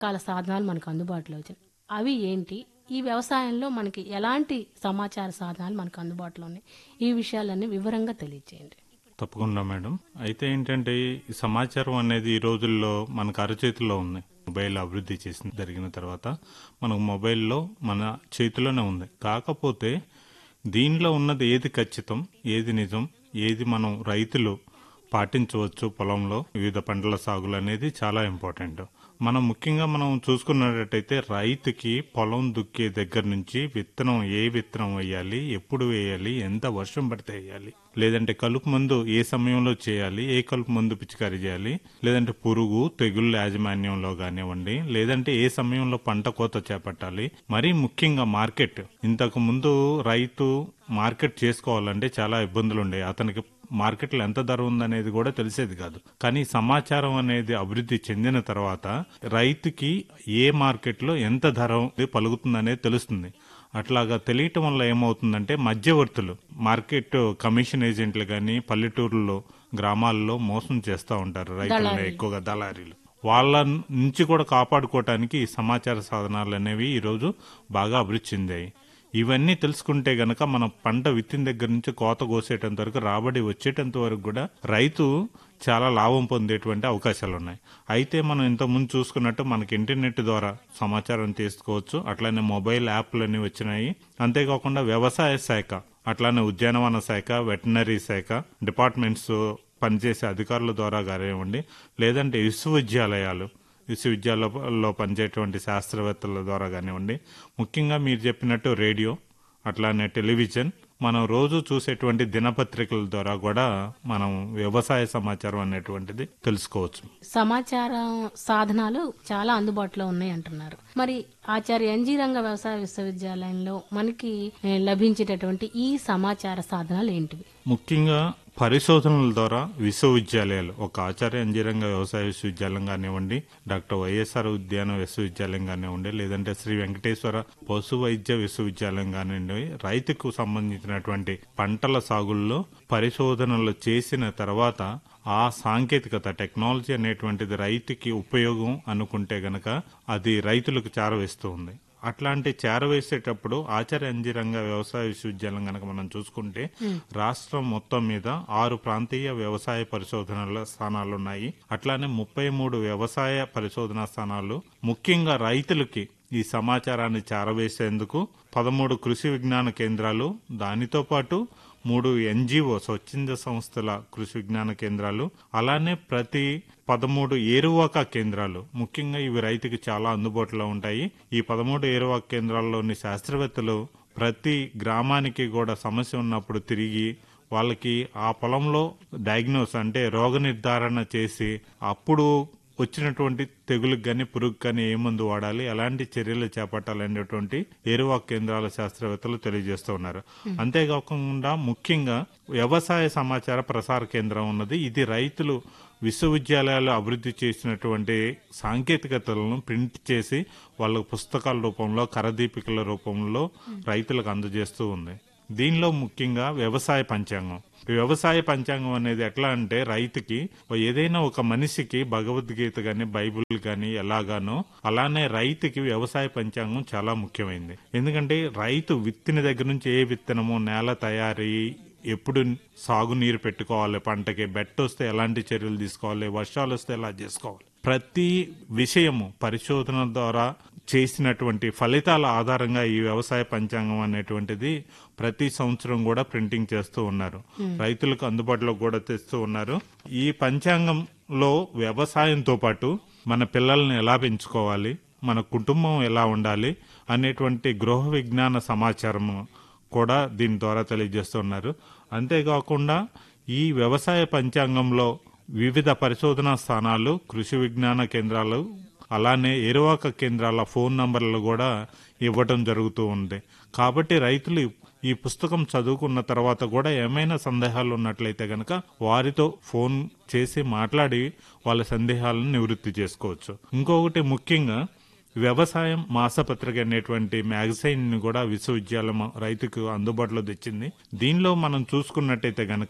రకాల సాధనాలు మనకు అందుబాటులో వచ్చాయి అవి ఏంటి ఈ వ్యవసాయంలో మనకి ఎలాంటి సమాచార సాధనాలు మనకు అందుబాటులో ఉన్నాయి ఈ విషయాలన్నీ వివరంగా తెలియజేయండి తప్పకుండా మేడం అయితే ఏంటంటే ఈ సమాచారం అనేది ఈ రోజుల్లో మనకు అరచేతిలో ఉంది మొబైల్ అభివృద్ధి చేసిన జరిగిన తర్వాత మనకు మొబైల్లో మన చేతిలోనే ఉంది కాకపోతే దీనిలో ఉన్నది ఏది ఖచ్చితం ఏది నిజం ఏది మనం రైతులు పాటించవచ్చు పొలంలో వివిధ పంటల సాగులు అనేది చాలా ఇంపార్టెంట్ మనం ముఖ్యంగా మనం చూసుకున్నట్టయితే రైతుకి పొలం దుక్కే దగ్గర నుంచి విత్తనం ఏ విత్తనం వేయాలి ఎప్పుడు వేయాలి ఎంత వర్షం పడితే వేయాలి లేదంటే కలుపు మందు ఏ సమయంలో చేయాలి ఏ కలుపు మందు పిచికారీ చేయాలి లేదంటే పురుగు తెగుళ్ళ యాజమాన్యంలో కానివ్వండి లేదంటే ఏ సమయంలో పంట కోత చేపట్టాలి మరీ ముఖ్యంగా మార్కెట్ ఇంతకు ముందు రైతు మార్కెట్ చేసుకోవాలంటే చాలా ఇబ్బందులు ఉండేవి అతనికి మార్కెట్లో ఎంత ధర ఉందనేది కూడా తెలిసేది కాదు కానీ సమాచారం అనేది అభివృద్ధి చెందిన తర్వాత రైతుకి ఏ మార్కెట్లో ఎంత ధర ఉంది పలుకుతుందనేది తెలుస్తుంది అట్లాగా తెలియటం వల్ల ఏమవుతుందంటే మధ్యవర్తులు మార్కెట్ కమిషన్ ఏజెంట్లు కానీ పల్లెటూరులో గ్రామాల్లో మోసం చేస్తూ ఉంటారు రైతులను ఎక్కువగా దళారీలు వాళ్ళ నుంచి కూడా కాపాడుకోవటానికి ఈ సమాచార సాధనాలు అనేవి ఈరోజు బాగా అభివృద్ధి చెందాయి ఇవన్నీ తెలుసుకుంటే గనక మన పంట విత్తిన దగ్గర నుంచి కోత కోసేటంత వరకు రాబడి వచ్చేటంత వరకు కూడా రైతు చాలా లాభం పొందేటువంటి అవకాశాలు ఉన్నాయి అయితే మనం ఇంతకుముందు చూసుకున్నట్టు మనకి ఇంటర్నెట్ ద్వారా సమాచారం తీసుకోవచ్చు అట్లానే మొబైల్ యాప్లు అన్ని వచ్చినాయి అంతేకాకుండా వ్యవసాయ శాఖ అట్లానే ఉద్యానవన శాఖ వెటనరీ శాఖ డిపార్ట్మెంట్స్ పనిచేసే అధికారుల ద్వారా కానివ్వండి లేదంటే విశ్వవిద్యాలయాలు విశ్వవిద్యాలయాల్లో పనిచేటువంటి శాస్త్రవేత్తల ద్వారా కానివ్వండి ముఖ్యంగా మీరు చెప్పినట్టు రేడియో అట్లానే టెలివిజన్ మనం రోజు చూసేటువంటి దినపత్రికల ద్వారా కూడా మనం వ్యవసాయ సమాచారం అనేటువంటిది తెలుసుకోవచ్చు సమాచార సాధనాలు చాలా అందుబాటులో ఉన్నాయి అంటున్నారు మరి ఆచార్య ఎన్జీ రంగ వ్యవసాయ విశ్వవిద్యాలయంలో మనకి ఏ, లభించేటటువంటి ఈ సమాచార సాధనాలు ఏంటివి ముఖ్యంగా పరిశోధనల ద్వారా విశ్వవిద్యాలయాలు ఒక ఆచార్య అంజీరంగ వ్యవసాయ విశ్వవిద్యాలయం కానివ్వండి డాక్టర్ వైఎస్ఆర్ ఉద్యాన విశ్వవిద్యాలయం కానివ్వండి లేదంటే శ్రీ వెంకటేశ్వర పశు వైద్య విశ్వవిద్యాలయం కానివ్వండి రైతుకు సంబంధించినటువంటి పంటల సాగుల్లో పరిశోధనలు చేసిన తర్వాత ఆ సాంకేతికత టెక్నాలజీ అనేటువంటిది రైతుకి ఉపయోగం అనుకుంటే గనక అది రైతులకు చేరవేస్తూ ఉంది అట్లాంటి చేరవేసేటప్పుడు ఆచార్య అంజీరంగ వ్యవసాయ విశ్వవిద్యాలయం కనుక మనం చూసుకుంటే రాష్ట్రం మొత్తం మీద ఆరు ప్రాంతీయ వ్యవసాయ పరిశోధనల స్థానాలు ఉన్నాయి అట్లానే ముప్పై మూడు వ్యవసాయ పరిశోధనా స్థానాలు ముఖ్యంగా రైతులకి ఈ సమాచారాన్ని చేరవేసేందుకు పదమూడు కృషి విజ్ఞాన కేంద్రాలు దానితో పాటు మూడు ఎన్జిఓ స్వచ్ఛంద సంస్థల కృషి విజ్ఞాన కేంద్రాలు అలానే ప్రతి పదమూడు ఏరువాక కేంద్రాలు ముఖ్యంగా ఇవి రైతుకి చాలా అందుబాటులో ఉంటాయి ఈ పదమూడు ఏరువాక కేంద్రాల్లోని శాస్త్రవేత్తలు ప్రతి గ్రామానికి కూడా సమస్య ఉన్నప్పుడు తిరిగి వాళ్ళకి ఆ పొలంలో డయాగ్నోస్ అంటే రోగ నిర్ధారణ చేసి అప్పుడు వచ్చినటువంటి తెగులకు కానీ పురుగు కానీ ఏ మందు వాడాలి ఎలాంటి చర్యలు చేపట్టాలనేటువంటి ఏరువా కేంద్రాల శాస్త్రవేత్తలు తెలియజేస్తూ ఉన్నారు అంతేకాకుండా ముఖ్యంగా వ్యవసాయ సమాచార ప్రసార కేంద్రం ఉన్నది ఇది రైతులు విశ్వవిద్యాలయాలు అభివృద్ధి చేసినటువంటి సాంకేతికతలను ప్రింట్ చేసి వాళ్ళ పుస్తకాల రూపంలో కరదీపికల రూపంలో రైతులకు అందజేస్తూ ఉంది దీనిలో ముఖ్యంగా వ్యవసాయ పంచాంగం ఈ వ్యవసాయ పంచాంగం అనేది ఎట్లా అంటే రైతుకి ఏదైనా ఒక మనిషికి భగవద్గీత గాని బైబిల్ గాని ఎలాగానో అలానే రైతుకి వ్యవసాయ పంచాంగం చాలా ముఖ్యమైనది ఎందుకంటే రైతు విత్తిన దగ్గర నుంచి ఏ విత్తనము నేల తయారీ ఎప్పుడు సాగునీరు పెట్టుకోవాలి పంటకి బెట్ట వస్తే ఎలాంటి చర్యలు తీసుకోవాలి వర్షాలు వస్తే ఎలా చేసుకోవాలి ప్రతి విషయము పరిశోధన ద్వారా చేసినటువంటి ఫలితాల ఆధారంగా ఈ వ్యవసాయ పంచాంగం అనేటువంటిది ప్రతి సంవత్సరం కూడా ప్రింటింగ్ చేస్తూ ఉన్నారు రైతులకు అందుబాటులో కూడా తెస్తూ ఉన్నారు ఈ పంచాంగంలో వ్యవసాయంతో పాటు మన పిల్లల్ని ఎలా పెంచుకోవాలి మన కుటుంబం ఎలా ఉండాలి అనేటువంటి గృహ విజ్ఞాన సమాచారము కూడా దీని ద్వారా తెలియజేస్తున్నారు అంతేకాకుండా ఈ వ్యవసాయ పంచాంగంలో వివిధ పరిశోధనా స్థానాలు కృషి విజ్ఞాన కేంద్రాలు అలానే ఏరువాక కేంద్రాల ఫోన్ నంబర్లు కూడా ఇవ్వటం జరుగుతూ ఉంది కాబట్టి రైతులు ఈ పుస్తకం చదువుకున్న తర్వాత కూడా ఏమైనా సందేహాలు ఉన్నట్లయితే గనక వారితో ఫోన్ చేసి మాట్లాడి వాళ్ళ సందేహాలను నివృత్తి చేసుకోవచ్చు ఇంకొకటి ముఖ్యంగా వ్యవసాయం మాసపత్రిక అనేటువంటి మ్యాగజైన్ ని కూడా విశ్వవిద్యాలయం రైతుకు అందుబాటులో తెచ్చింది దీనిలో మనం చూసుకున్నట్టయితే గనక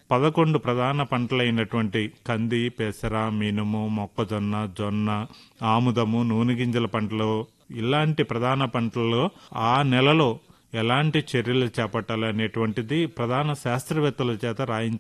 పదకొండు ప్రధాన పంటలైనటువంటి కంది పెసర మినుము మొక్కజొన్న జొన్న ఆముదము నూనె గింజల పంటలు ఇలాంటి ప్రధాన పంటల్లో ఆ నెలలో ఎలాంటి చర్యలు చేపట్టాలి అనేటువంటిది ప్రధాన శాస్త్రవేత్తల చేత రాయించే